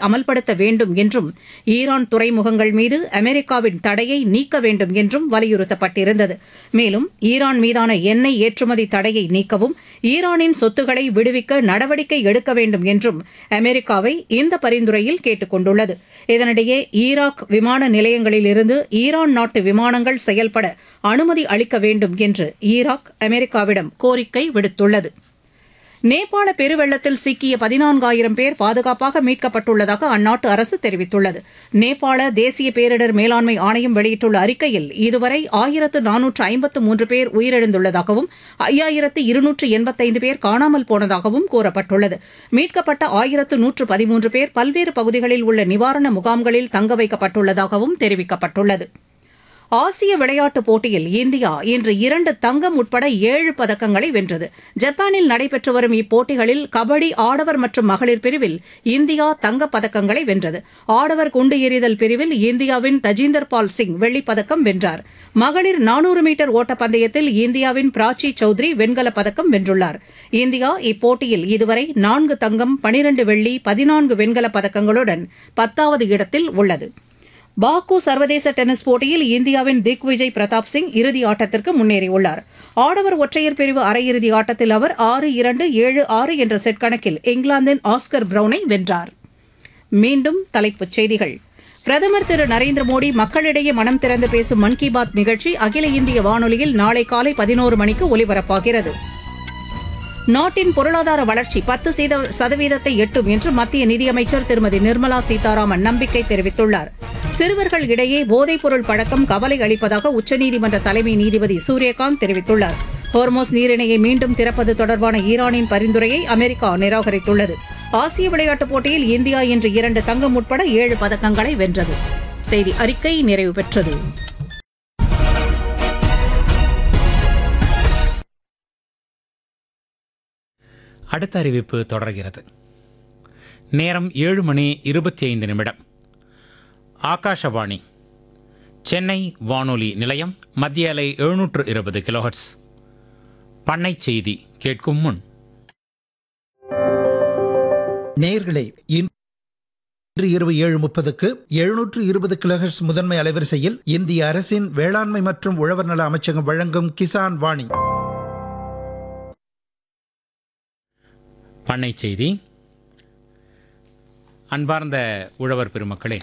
அமல்படுத்த வேண்டும் என்றும் ஈரான் துறைமுகங்கள் மீது அமெரிக்காவின் தடையை நீக்க வேண்டும் என்றும் வலியுறுத்தப்பட்டிருந்தது மேலும் ஈரான் மீதான எண்ணெய் ஏற்றுமதி தடையை நீக்கவும் ஈரானின் சொத்துக்களை விடுவிக்க நடவடிக்கை எடுக்க வேண்டும் என்றும் அமெரிக்காவை இந்த பரிந்துரையில் கேட்டுக் கொண்டுள்ளது இதனிடையே ஈராக் விமான நிலையங்களிலிருந்து ஈரான் நாட்டு விமானங்கள் செயல்பட அனுமதி அளிக்க வேண்டும் என்று ஈராக் அமெரிக்காவிடம் கோரிக்கை விடுத்துள்ளது நேபாள பெருவெள்ளத்தில் சிக்கிய பதினான்காயிரம் பேர் பாதுகாப்பாக மீட்கப்பட்டுள்ளதாக அந்நாட்டு அரசு தெரிவித்துள்ளது நேபாள தேசிய பேரிடர் மேலாண்மை ஆணையம் வெளியிட்டுள்ள அறிக்கையில் இதுவரை ஆயிரத்து நானூற்று ஐம்பத்து மூன்று பேர் உயிரிழந்துள்ளதாகவும் ஐயாயிரத்து இருநூற்று எண்பத்தைந்து பேர் காணாமல் போனதாகவும் கூறப்பட்டுள்ளது மீட்கப்பட்ட ஆயிரத்து நூற்று பதிமூன்று பேர் பல்வேறு பகுதிகளில் உள்ள நிவாரண முகாம்களில் தங்க வைக்கப்பட்டுள்ளதாகவும் தெரிவிக்கப்பட்டுள்ளது ஆசிய விளையாட்டுப் போட்டியில் இந்தியா இன்று இரண்டு தங்கம் உட்பட ஏழு பதக்கங்களை வென்றது ஜப்பானில் நடைபெற்று வரும் இப்போட்டிகளில் கபடி ஆடவர் மற்றும் மகளிர் பிரிவில் இந்தியா தங்கப் பதக்கங்களை வென்றது ஆடவர் குண்டு எறிதல் பிரிவில் இந்தியாவின் தஜிந்தர் பால் சிங் வெள்ளிப் பதக்கம் வென்றார் மகளிர் நானூறு மீட்டர் ஓட்டப்பந்தயத்தில் இந்தியாவின் பிராச்சி சௌத்ரி வெண்கலப் பதக்கம் வென்றுள்ளார் இந்தியா இப்போட்டியில் இதுவரை நான்கு தங்கம் பனிரண்டு வெள்ளி பதினான்கு வெண்கலப் பதக்கங்களுடன் பத்தாவது இடத்தில் உள்ளது பாக்கு சர்வதேச டென்னிஸ் போட்டியில் இந்தியாவின் திக் விஜய் பிரதாப் சிங் இறுதி ஆட்டத்திற்கு முன்னேறியுள்ளார் ஆடவர் ஒற்றையர் பிரிவு அரையிறுதி ஆட்டத்தில் அவர் ஆறு இரண்டு ஏழு ஆறு என்ற செட் கணக்கில் இங்கிலாந்தின் ஆஸ்கர் பிரவுனை வென்றார் மீண்டும் தலைப்புச் செய்திகள் பிரதமர் திரு நரேந்திர மோடி மக்களிடையே மனம் திறந்து பேசும் மன் கி பாத் நிகழ்ச்சி அகில இந்திய வானொலியில் நாளை காலை பதினோரு மணிக்கு ஒலிபரப்பாகிறது நாட்டின் பொருளாதார வளர்ச்சி பத்து சதவீதத்தை எட்டும் என்று மத்திய நிதியமைச்சர் திருமதி நிர்மலா சீதாராமன் நம்பிக்கை தெரிவித்துள்ளார் சிறுவர்கள் இடையே போதைப்பொருள் பழக்கம் கவலை அளிப்பதாக உச்சநீதிமன்ற தலைமை நீதிபதி சூரியகாந்த் தெரிவித்துள்ளார் ஹோர்மோஸ் நீரிணையை மீண்டும் திறப்பது தொடர்பான ஈரானின் பரிந்துரையை அமெரிக்கா நிராகரித்துள்ளது ஆசிய விளையாட்டுப் போட்டியில் இந்தியா இன்று இரண்டு தங்கம் உட்பட ஏழு பதக்கங்களை வென்றது செய்தி அறிக்கை நிறைவு பெற்றது அடுத்த அறிவிப்பு தொடர்கிறது நேரம் ஏழு மணி இருபத்தி ஐந்து நிமிடம் ஆகாஷவாணி சென்னை வானொலி நிலையம் மத்திய அலை எழுநூற்று இருபது கிலோஹர்ட்ஸ் பண்ணை செய்தி கேட்கும் முன் நேயர்களே இன்று இரவு ஏழு முப்பதுக்கு எழுநூற்று இருபது கிலோஹெர்ட்ஸ் முதன்மை அலைவரிசையில் இந்திய அரசின் வேளாண்மை மற்றும் உழவர் நல அமைச்சகம் வழங்கும் கிசான் வாணி பண்ணை செய்தி அன்பார்ந்த உழவர் பெருமக்களே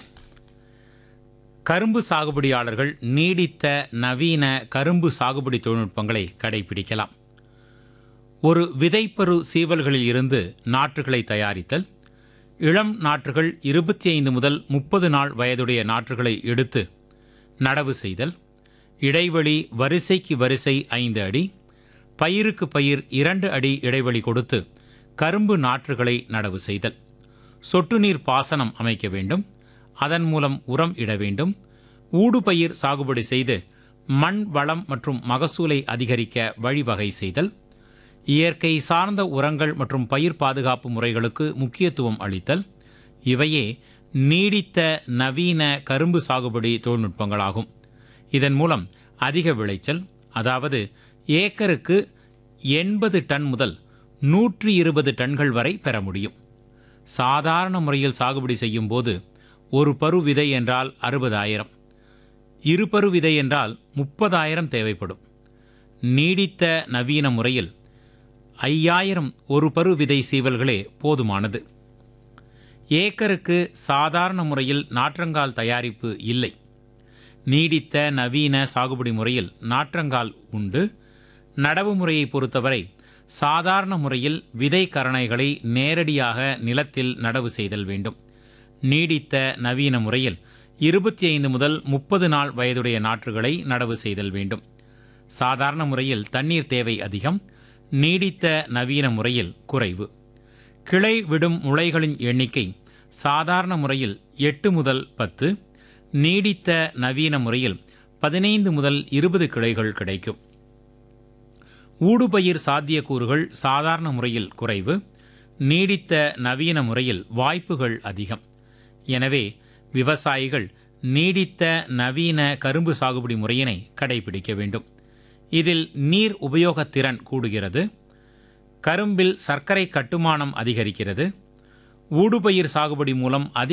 கரும்பு சாகுபடியாளர்கள் நீடித்த நவீன கரும்பு சாகுபடி தொழில்நுட்பங்களை கடைபிடிக்கலாம் ஒரு விதைப்பரு சீவல்களில் இருந்து நாற்றுகளை தயாரித்தல் இளம் நாற்றுகள் இருபத்தி ஐந்து முதல் முப்பது நாள் வயதுடைய நாற்றுகளை எடுத்து நடவு செய்தல் இடைவெளி வரிசைக்கு வரிசை ஐந்து அடி பயிருக்கு பயிர் இரண்டு அடி இடைவெளி கொடுத்து கரும்பு நாற்றுகளை நடவு செய்தல் சொட்டு நீர் பாசனம் அமைக்க வேண்டும் அதன் மூலம் உரம் இட வேண்டும் ஊடுபயிர் சாகுபடி செய்து மண் வளம் மற்றும் மகசூலை அதிகரிக்க வழிவகை செய்தல் இயற்கை சார்ந்த உரங்கள் மற்றும் பயிர் பாதுகாப்பு முறைகளுக்கு முக்கியத்துவம் அளித்தல் இவையே நீடித்த நவீன கரும்பு சாகுபடி தொழில்நுட்பங்களாகும் இதன் மூலம் அதிக விளைச்சல் அதாவது ஏக்கருக்கு எண்பது டன் முதல் நூற்றி இருபது டன்கள் வரை பெற முடியும் சாதாரண முறையில் சாகுபடி செய்யும் போது ஒரு பரு விதை என்றால் அறுபதாயிரம் இரு பரு விதை என்றால் முப்பதாயிரம் தேவைப்படும் நீடித்த நவீன முறையில் ஐயாயிரம் ஒரு பரு விதை சீவல்களே போதுமானது ஏக்கருக்கு சாதாரண முறையில் நாற்றங்கால் தயாரிப்பு இல்லை நீடித்த நவீன சாகுபடி முறையில் நாற்றங்கால் உண்டு நடவு முறையை பொறுத்தவரை சாதாரண முறையில் விதை கரணைகளை நேரடியாக நிலத்தில் நடவு செய்தல் வேண்டும் நீடித்த நவீன முறையில் இருபத்தி ஐந்து முதல் முப்பது நாள் வயதுடைய நாற்றுகளை நடவு செய்தல் வேண்டும் சாதாரண முறையில் தண்ணீர் தேவை அதிகம் நீடித்த நவீன முறையில் குறைவு கிளை விடும் முளைகளின் எண்ணிக்கை சாதாரண முறையில் எட்டு முதல் பத்து நீடித்த நவீன முறையில் பதினைந்து முதல் இருபது கிளைகள் கிடைக்கும் ஊடுபயிர் சாத்தியக்கூறுகள் சாதாரண முறையில் குறைவு நீடித்த நவீன முறையில் வாய்ப்புகள் அதிகம் எனவே விவசாயிகள் நீடித்த நவீன கரும்பு சாகுபடி முறையினை கடைபிடிக்க வேண்டும் இதில் நீர் உபயோகத்திறன் கூடுகிறது கரும்பில் சர்க்கரை கட்டுமானம் அதிகரிக்கிறது ஊடுபயிர் சாகுபடி மூலம் அதிக